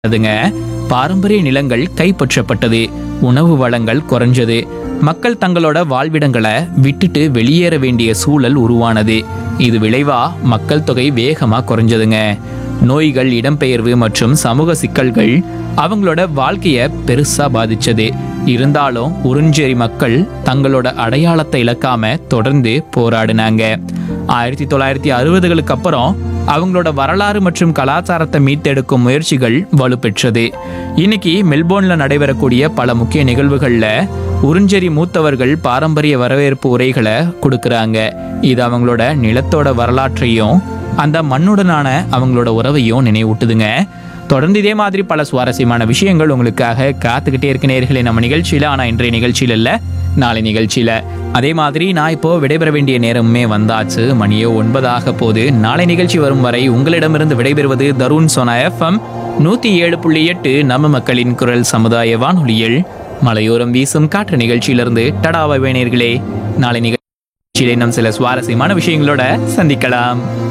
அதுங்க பாரம்பரிய நிலங்கள் கைப்பற்றப்பட்டது உணவு வளங்கள் குறைஞ்சது மக்கள் தங்களோட வாழ்விடங்களை விட்டுட்டு வெளியேற வேண்டிய சூழல் உருவானது இது விளைவா மக்கள் தொகை வேகமா குறைஞ்சதுங்க நோய்கள் இடம்பெயர்வு மற்றும் சமூக சிக்கல்கள் அவங்களோட வாழ்க்கைய பெருசா பாதிச்சது இருந்தாலும் உறிஞ்சேரி மக்கள் தங்களோட அடையாளத்தை இழக்காம தொடர்ந்து போராடினாங்க ஆயிரத்தி தொள்ளாயிரத்தி அறுபதுகளுக்கு அப்புறம் அவங்களோட வரலாறு மற்றும் கலாச்சாரத்தை மீட்டெடுக்கும் முயற்சிகள் வலுப்பெற்றது இன்னைக்கு மெல்போர்ன்ல நடைபெறக்கூடிய பல முக்கிய நிகழ்வுகள்ல உறிஞ்சேரி மூத்தவர்கள் பாரம்பரிய வரவேற்பு உரைகளை கொடுக்கறாங்க இது அவங்களோட நிலத்தோட வரலாற்றையும் அந்த மண்ணுடனான அவங்களோட உறவையும் நினைவூட்டுதுங்க தொடர்ந்து இதே மாதிரி பல சுவாரஸ்யமான விஷயங்கள் உங்களுக்காக காத்துக்கிட்டே இருக்க நேர்களே நம்ம நிகழ்ச்சியில ஆனா இன்றைய நிகழ்ச்சியில இல்ல நாளை நிகழ்ச்சியில அதே மாதிரி நான் இப்போ விடைபெற வேண்டிய நேரமுமே வந்தாச்சு மணியோ ஒன்பதாக போது நாளை நிகழ்ச்சி வரும் வரை உங்களிடமிருந்து விடைபெறுவது தருண் சோனா எஃப்எம் நூத்தி ஏழு புள்ளி எட்டு நம்ம மக்களின் குரல் சமுதாய வானொலியில் மலையோரம் வீசும் காற்று நிகழ்ச்சியிலிருந்து டடாவை நேர்களே நாளை நிகழ்ச்சியிலே நம் சில சுவாரஸ்யமான விஷயங்களோட சந்திக்கலாம்